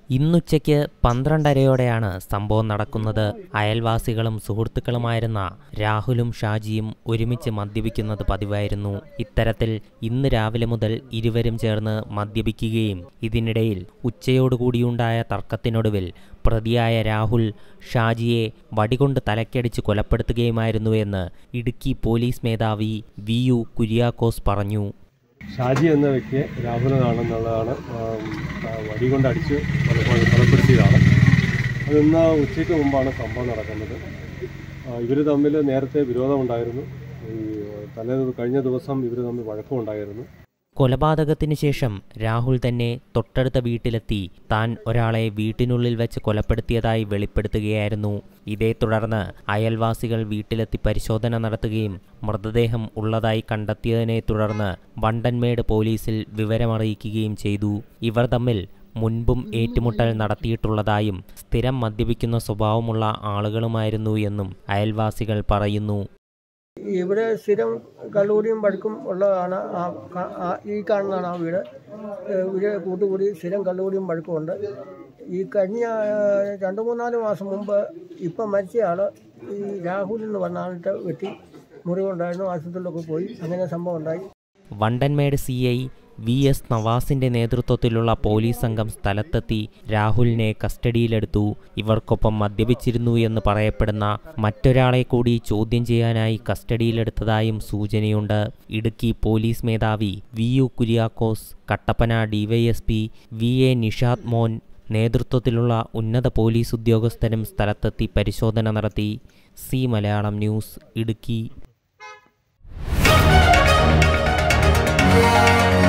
ഇന്നുച്ചയ്ക്ക് പന്ത്രണ്ടരയോടെയാണ് സംഭവം നടക്കുന്നത് അയൽവാസികളും സുഹൃത്തുക്കളുമായിരുന്ന രാഹുലും ഷാജിയും ഒരുമിച്ച് മദ്യപിക്കുന്നത് പതിവായിരുന്നു ഇത്തരത്തിൽ ഇന്ന് രാവിലെ മുതൽ ഇരുവരും ചേർന്ന് മദ്യപിക്കുകയും ഇതിനിടയിൽ ഉച്ചയോടുകൂടിയുണ്ടായ തർക്കത്തിനൊടുവിൽ പ്രതിയായ രാഹുൽ ഷാജിയെ വടികൊണ്ട് തലക്കടിച്ച് കൊലപ്പെടുത്തുകയുമായിരുന്നുവെന്ന് ഇടുക്കി പോലീസ് മേധാവി വി യു കുര്യാക്കോസ് പറഞ്ഞു ഷാജി എന്ന വ്യക്തിയെ രാഹുലനാണെന്നുള്ളതാണ് വടി കൊണ്ട് അടിച്ച് കൊല- കൊലപ്പെടുത്തിയതാണ് അത് ഇന്ന് ഉച്ചയ്ക്ക് മുമ്പാണ് സംഭവം നടക്കുന്നത് ഇവർ തമ്മിൽ നേരത്തെ വിരോധമുണ്ടായിരുന്നു ഈ തലേ കഴിഞ്ഞ ദിവസം ഇവർ തമ്മിൽ വഴക്കമുണ്ടായിരുന്നു കൊലപാതകത്തിന് ശേഷം രാഹുൽ തന്നെ തൊട്ടടുത്ത വീട്ടിലെത്തി താൻ ഒരാളെ വീട്ടിനുള്ളിൽ വെച്ച് കൊലപ്പെടുത്തിയതായി വെളിപ്പെടുത്തുകയായിരുന്നു ഇതേ തുടർന്ന് അയൽവാസികൾ വീട്ടിലെത്തി പരിശോധന നടത്തുകയും മൃതദേഹം ഉള്ളതായി കണ്ടെത്തിയതിനെ തുടർന്ന് വണ്ടൻമേട് പോലീസിൽ വിവരമറിയിക്കുകയും ചെയ്തു ഇവർ തമ്മിൽ മുൻപും ഏറ്റുമുട്ടൽ നടത്തിയിട്ടുള്ളതായും സ്ഥിരം മദ്യപിക്കുന്ന സ്വഭാവമുള്ള ആളുകളുമായിരുന്നു എന്നും അയൽവാസികൾ പറയുന്നു ഇവിടെ സ്ഥിരം കള്ളുകൂടിയും പഴുക്കും ഉള്ളതാണ് ആ ക- ആ- ഈ കാണുന്നതാണ് ആ വീട് ഏഹ് ഇവര് കൂട്ടുകൂടി സ്ഥിരം കള്ളുകൂടിയും പഴുക്കുമുണ്ട് ഈ കഴിഞ്ഞ ഏഹ്, രണ്ട് മൂന്നാല് മാസം മുമ്പ് ഇപ്പം മരിച്ചയാൾ ഈ രാഹുൽ എന്ന് പറഞ്ഞ ആളിട്ട് വെട്ടി മുറിവുണ്ടായിരുന്നു ആശുപത്രിയിലൊക്കെ പോയി അങ്ങനെ സംഭവം ഉണ്ടായി Vandanmedu C I V S നവാസിന്റെ നേതൃത്വത്തിലുള്ള പോലീസ് സംഘം സ്ഥലത്തെത്തി രാഹുലിനെ കസ്റ്റഡിയിലെടുത്തു ഇവർക്കൊപ്പം മദ്യപിച്ചിരുന്നു എന്ന് പറയപ്പെടുന്ന മറ്റൊരാളെ കൂടി ചോദ്യം ചെയ്യാനായി കസ്റ്റഡിയിലെടുത്തതായും സൂചനയുണ്ട് ഇടുക്കി പോലീസ് മേധാവി V U Kuriakose Kattappana D Y S P V A Nishad Mon നേതൃത്വത്തിലുള്ള ഉന്നത പോലീസ് ഉദ്യോഗസ്ഥരും സ്ഥലത്തെത്തി പരിശോധന നടത്തി സി മലയാളം ന്യൂസ് ഇടുക്കി